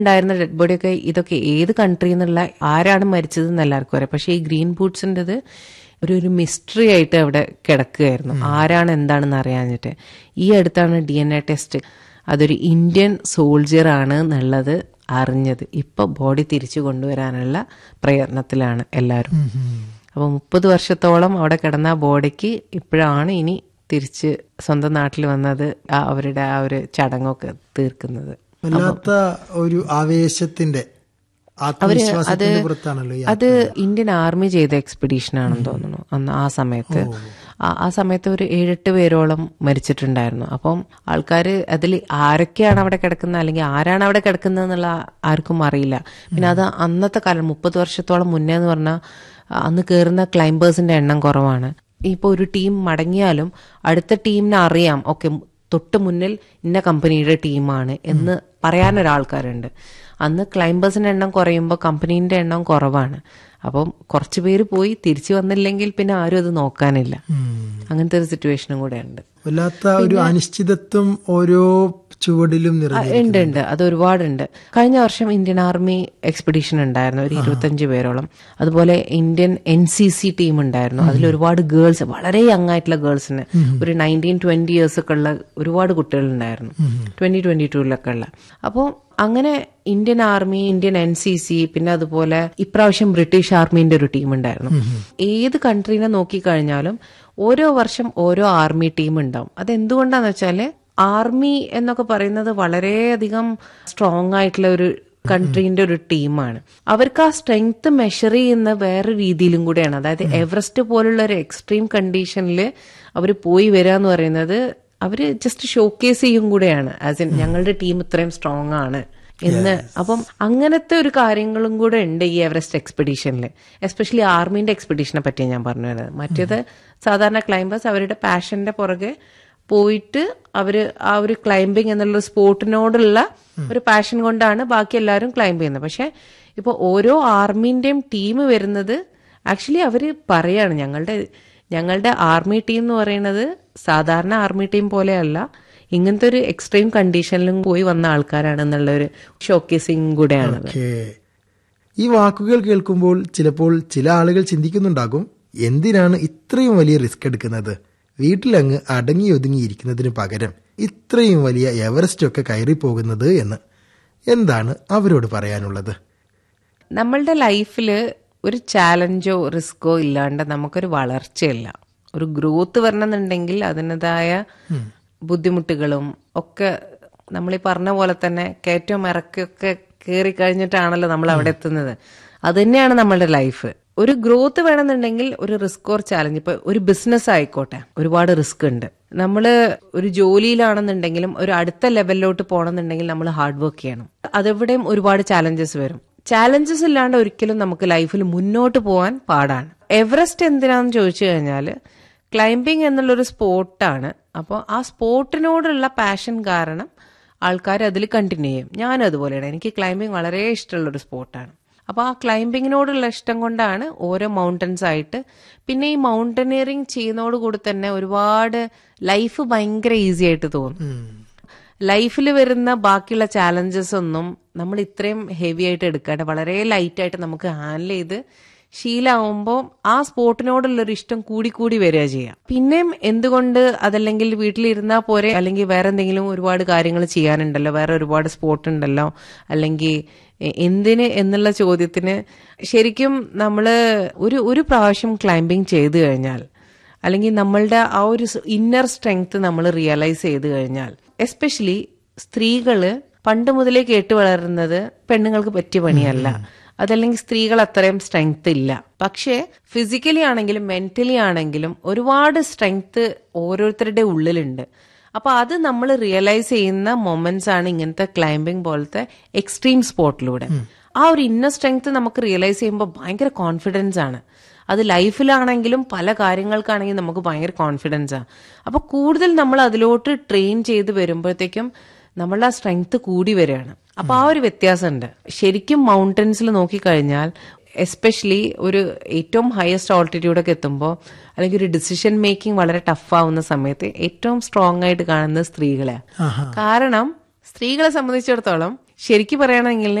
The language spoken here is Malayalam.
ഉണ്ടായിരുന്ന ഡെഡ് ബോഡിയൊക്കെ ഇതൊക്കെ ഏത് കൺട്രി എന്നുള്ള ആരാണ് മരിച്ചത് എന്ന് എല്ലാവർക്കും അറിയാം പക്ഷേ ഈ ഗ്രീൻ ബൂട്ട്സിൻ്റെത് ഒരു ഒരു മിസ്റ്ററി ആയിട്ട് അവിടെ കിടക്കുകയായിരുന്നു ആരാണ് എന്താണെന്ന് അറിയാഞ്ഞിട്ട് ഈ അടുത്താണ് ഡി എൻ എ ടെസ്റ്റ് അതൊരു ഇന്ത്യൻ സോൾജിയർ ആണ് എന്നുള്ളത് അറിഞ്ഞത് ഇപ്പൊ ബോഡി തിരിച്ചു കൊണ്ടുവരാനുള്ള പ്രയത്നത്തിലാണ് എല്ലാവരും അപ്പൊ മുപ്പത് വർഷത്തോളം അവിടെ കിടന്ന ആ ബോഡിക്ക് ഇപ്പോഴാണ് ഇനി തിരിച്ച് സ്വന്തം നാട്ടിൽ വന്നത് ആ അവരുടെ ആ ഒരു ചടങ്ങൊക്കെ തീർക്കുന്നത് വല്ലാത്ത ഒരു ആവേശത്തിന്റെ ആത്മവിശ്വാസത്തിന്റെ പുറത്താണല്ലോ ഈ അത് ഇന്ത്യൻ ആർമി ചെയ്ത എക്സ്പെഡീഷൻ ആണെന്ന് തോന്നുന്നു അന്ന് ആ സമയത്ത് ആ- ആ സമയത്ത് ഒരു ഏഴെട്ട് പേരോളം മരിച്ചിട്ടുണ്ടായിരുന്നു അപ്പം ആൾക്കാർ അതിൽ ആരൊക്കെയാണ് അവിടെ കിടക്കുന്നത് അല്ലെങ്കിൽ ആരാണ് അവിടെ കിടക്കുന്നത് എന്നുള്ള ആർക്കും അറിയില്ല പിന്നെ അത് അന്നത്തെ കാലം മുപ്പത് വർഷത്തോളം മുന്നേ എന്ന് പറഞ്ഞാൽ അന്ന് കയറുന്ന ക്ലൈംബേഴ്സിന്റെ എണ്ണം കുറവാണ് ഇപ്പൊ ഒരു ടീം മടങ്ങിയാലും അടുത്ത ടീമിനെ അറിയാം ഓക്കെ തൊട്ട് മുന്നിൽ ഇന്ന കമ്പനിയുടെ ടീമാണ് എന്ന് പറയാൻ ഒരാൾക്കാരുണ്ട് അന്ന് ക്ലൈംബേഴ്സിന്റെ എണ്ണം കുറയുമ്പോൾ കമ്പനീന്റെ എണ്ണം കുറവാണ് അപ്പം കുറച്ച് പേര് പോയി തിരിച്ചു വന്നില്ലെങ്കിൽ പിന്നെ ആരും അത് നോക്കാനില്ല അങ്ങനത്തെ ഒരു സിറ്റുവേഷനും കൂടെ ഉണ്ട് വല്ലാത്ത ഒരു അനിശ്ചിതത്വം ഓരോ ചുവടിലും നിറഞ്ഞു ഉണ്ട് ഉണ്ട് അത് ഒരുപാടുണ്ട് കഴിഞ്ഞ വർഷം ഇന്ത്യൻ ആർമി എക്സ്പെഡീഷൻ ഉണ്ടായിരുന്നു ഒരു ഇരുപത്തഞ്ച് പേരോളം അതുപോലെ Indian N C C team ഉണ്ടായിരുന്നു അതിൽ ഒരുപാട് ഗേൾസ് വളരെ യങ് ആയിട്ടുള്ള ഗേൾസിന് ഒരു നയൻറ്റീൻ ട്വന്റി ഇയേഴ്സ് ഒക്കെ ഉള്ള ഒരുപാട് കുട്ടികൾ ഉണ്ടായിരുന്നു ട്വന്റി ട്വന്റി ടൂലൊക്കെ ഉള്ള അപ്പോൾ അങ്ങനെ Indian army Indian N C C പിന്നെ അതുപോലെ ഇപ്രാവശ്യം ബ്രിട്ടീഷ് ആർമീന്റെ ഒരു ടീം ഉണ്ടായിരുന്നു ഏത് കൺട്രീനെ നോക്കിക്കഴിഞ്ഞാലും ഓരോ വർഷം ഓരോ ആർമി ടീം ഉണ്ടാവും അതെന്തുകൊണ്ടാന്ന് വെച്ചാല് ആർമി എന്നൊക്കെ പറയുന്നത് വളരെയധികം സ്ട്രോങ് ആയിട്ടുള്ള ഒരു കൺട്രീന്റെ ഒരു ടീമാണ് അവർക്ക് ആ സ്ട്രെങ്ത് മെഷർ ചെയ്യുന്ന വേറെ രീതിയിലും കൂടെയാണ് അതായത് എവറസ്റ്റ് പോലുള്ള ഒരു എക്സ്ട്രീം കണ്ടീഷനിൽ അവർ പോയി വരിക എന്ന് പറയുന്നത് അവര് ജസ്റ്റ് ഷോക്കേസ് ചെയ്യും കൂടെയാണ് ആസ് ഇൻ ഞങ്ങളുടെ ടീം ഇത്രയും സ്ട്രോങ് ആണ് എന്ന് അപ്പം അങ്ങനത്തെ ഒരു കാര്യങ്ങളും കൂടെ ഉണ്ട് ഈ എവറസ്റ്റ് എക്സ്പെഡീഷനിൽ എസ്പെഷ്യലി ആർമീന്റെ എക്സ്പെഡീഷനെ പറ്റി ഞാൻ പറഞ്ഞു വരുന്നത് മറ്റേത് സാധാരണ ക്ലൈംബേഴ്സ് അവരുടെ പാഷന്റെ പുറകെ പോയിട്ട് അവര് ആ ഒരു ക്ലൈംബിംഗ് എന്നുള്ള സ്പോർട്ടിനോടുള്ള ഒരു പാഷൻ കൊണ്ടാണ് ബാക്കി എല്ലാവരും ക്ലൈംബ് ചെയ്യുന്നത് പക്ഷെ ഇപ്പൊ ഓരോ ആർമീന്റെയും ടീം വരുന്നത് ആക്ച്വലി അവര് പറയാണ് ഞങ്ങളുടെ ഞങ്ങളുടെ ആർമി ടീം എന്ന് പറയുന്നത് സാധാരണ ആർമി ടീം പോലെയല്ല ഇങ്ങനത്തെ ഒരു എക്സ്ട്രീം കണ്ടീഷനിലും പോയി വന്ന ആൾക്കാരാണെന്നുള്ള ഒരു ഷോക്കേസിങ് കൂടെയാണത് ഓക്കേ. ഈ വാക്കുകൾ കേൾക്കുമ്പോൾ ചിലപ്പോൾ ചില ആളുകൾ ചിന്തിക്കുന്നുണ്ടാകും എന്തിനാണ് ഇത്രയും വലിയ റിസ്ക് എടുക്കുന്നത് വീട്ടിലങ്ങ് അടങ്ങി ഒതുങ്ങിയിരിക്കുന്നതിന് പകരം ഇത്രയും വലിയ എവറസ്റ്റ് ഒക്കെ കയറി പോകുന്നത് എന്ന് എന്താണ് അവരോട് പറയാനുള്ളത് നമ്മളുടെ ലൈഫിൽ ഒരു ചാലഞ്ചോ റിസ്കോ ഇല്ലാണ്ട് നമുക്കൊരു വളർച്ചയില്ല ഒരു ഗ്രോത്ത് വരണമെന്നുണ്ടെങ്കിൽ അതിൻ്റെതായ ബുദ്ധിമുട്ടുകളും ഒക്കെ നമ്മൾ ഈ പറഞ്ഞ പോലെ തന്നെ കയറ്റവും ഇറക്കൊക്കെ കയറി കഴിഞ്ഞിട്ടാണല്ലോ നമ്മൾ അവിടെ എത്തുന്നത് അത് തന്നെയാണ് നമ്മളുടെ ലൈഫ് ഒരു ഗ്രോത്ത് വേണമെന്നുണ്ടെങ്കിൽ ഒരു റിസ്ക് ഓർ ചാലഞ്ച് ഇപ്പൊ ഒരു ബിസിനസ് ആയിക്കോട്ടെ ഒരുപാട് റിസ്ക് ഉണ്ട് നമ്മൾ ഒരു ജോലിയിലാണെന്നുണ്ടെങ്കിലും ഒരു അടുത്ത ലെവലിലോട്ട് പോകണമെന്നുണ്ടെങ്കിൽ നമ്മൾ ഹാർഡ് വർക്ക് ചെയ്യണം അതെവിടെയും ഒരുപാട് ചാലഞ്ചസ് വരും ചാലഞ്ചസ് ഇല്ലാണ്ട് ഒരിക്കലും നമുക്ക് ലൈഫിൽ മുന്നോട്ട് പോകാൻ പാടാണ് എവറസ്റ്റ് എന്തിനാന്ന് ചോദിച്ചു കഴിഞ്ഞാൽ ക്ലൈംബിംഗ് എന്നുള്ളൊരു സ്പോർട്ടാണ് അപ്പോൾ ആ സ്പോർട്ടിനോടുള്ള പാഷൻ കാരണം ആൾക്കാർ അതിൽ കണ്ടിന്യൂ ചെയ്യും ഞാനും അതുപോലെയാണ് എനിക്ക് ക്ലൈംബിംഗ് വളരെ ഇഷ്ടമുള്ളൊരു സ്പോർട്ടാണ് അപ്പോൾ ആ ക്ലൈംബിങ്ങിനോടുള്ള ഇഷ്ടം കൊണ്ടാണ് ഓരോ മൗണ്ടൻസ് ആയിട്ട് പിന്നെ ഈ മൗണ്ടനിയറിങ് ചെയ്യുന്നതോടുകൂടി തന്നെ ഒരുപാട് ലൈഫ് ഭയങ്കര ഈസി ആയിട്ട് തോന്നും ലൈഫിൽ വരുന്ന ബാക്കിയുള്ള ചാലഞ്ചസ് ഒന്നും നമ്മൾ ഇത്രയും ഹെവി ആയിട്ട് എടുക്കാണ്ട് വളരെ ലൈറ്റ് ആയിട്ട് നമുക്ക് ഹാൻഡിൽ ചെയ്ത് ശീലാവുമ്പോൾ ആ സ്പോർട്ടിനോടുള്ളൊരു ഇഷ്ടം കൂടി കൂടി വരിക ചെയ്യാം പിന്നെയും എന്തുകൊണ്ട് അതല്ലെങ്കിൽ വീട്ടിലിരുന്നാൽ പോരെ അല്ലെങ്കിൽ വേറെ എന്തെങ്കിലും ഒരുപാട് കാര്യങ്ങൾ ചെയ്യാനുണ്ടല്ലോ വേറെ ഒരുപാട് സ്പോർട്ട് ഉണ്ടല്ലോ അല്ലെങ്കിൽ എ- എന്തിന് എന്നുള്ള ചോദ്യത്തിന് ശരിക്കും നമ്മൾ ഒരു ഒരു പ്രാവശ്യം ക്ലൈംബിംഗ് ചെയ്തു കഴിഞ്ഞാൽ അല്ലെങ്കിൽ നമ്മളുടെ ആ ഒരു ഇന്നർ സ്ട്രെങ്ത് നമ്മൾ റിയലൈസ് ചെയ്ത് കഴിഞ്ഞാൽ എസ്പെഷ്യലി സ്ത്രീകള് പണ്ട് മുതലേ കേട്ട് വളരുന്നത് പെണ്ണുങ്ങൾക്ക് പറ്റിയ പണിയല്ല അതല്ലെങ്കിൽ സ്ത്രീകൾ അത്രയും സ്ട്രെങ്ത് ഇല്ല പക്ഷേ ഫിസിക്കലി ആണെങ്കിലും മെന്റലി ആണെങ്കിലും ഒരുപാട് സ്ട്രെങ്ത് ഓരോരുത്തരുടെ ഉള്ളിലുണ്ട് അപ്പൊ അത് നമ്മൾ റിയലൈസ് ചെയ്യുന്ന മൊമെന്റ്സ് ആണ് ഇങ്ങനത്തെ ക്ലൈംബിംഗ് പോലത്തെ എക്സ്ട്രീം സ്പോർട്ടിലൂടെ ആ ഒരു ഇന്നർ സ്ട്രെങ്ത് നമുക്ക് റിയലൈസ് ചെയ്യുമ്പോൾ ഭയങ്കര കോൺഫിഡൻസ് ആണ് അത് ലൈഫിലാണെങ്കിലും പല കാര്യങ്ങൾക്കാണെങ്കിലും നമുക്ക് ഭയങ്കര കോൺഫിഡൻസ് ആണ് അപ്പൊ കൂടുതൽ നമ്മൾ അതിലോട്ട് ട്രെയിൻ ചെയ്ത് വരുമ്പോഴത്തേക്കും നമ്മളുടെ ആ സ്ട്രെങ്ത് കൂടി വരികയാണ് അപ്പൊ ആ ഒരു വ്യത്യാസമുണ്ട് ശരിക്കും മൗണ്ടൻസിൽ നോക്കിക്കഴിഞ്ഞാൽ എസ്പെഷ്യലി ഒരു ഏറ്റവും ഹയസ്റ്റ് ഓൾട്ടിറ്റ്യൂഡൊക്കെ എത്തുമ്പോൾ അല്ലെങ്കിൽ ഒരു ഡിസിഷൻ മേക്കിംഗ് വളരെ ടഫ് ആവുന്ന സമയത്ത് ഏറ്റവും സ്ട്രോങ് ആയിട്ട് കാണുന്നത് സ്ത്രീകളെ കാരണം സ്ത്രീകളെ സംബന്ധിച്ചിടത്തോളം ശരിക്കും പറയുകയാണെങ്കിൽ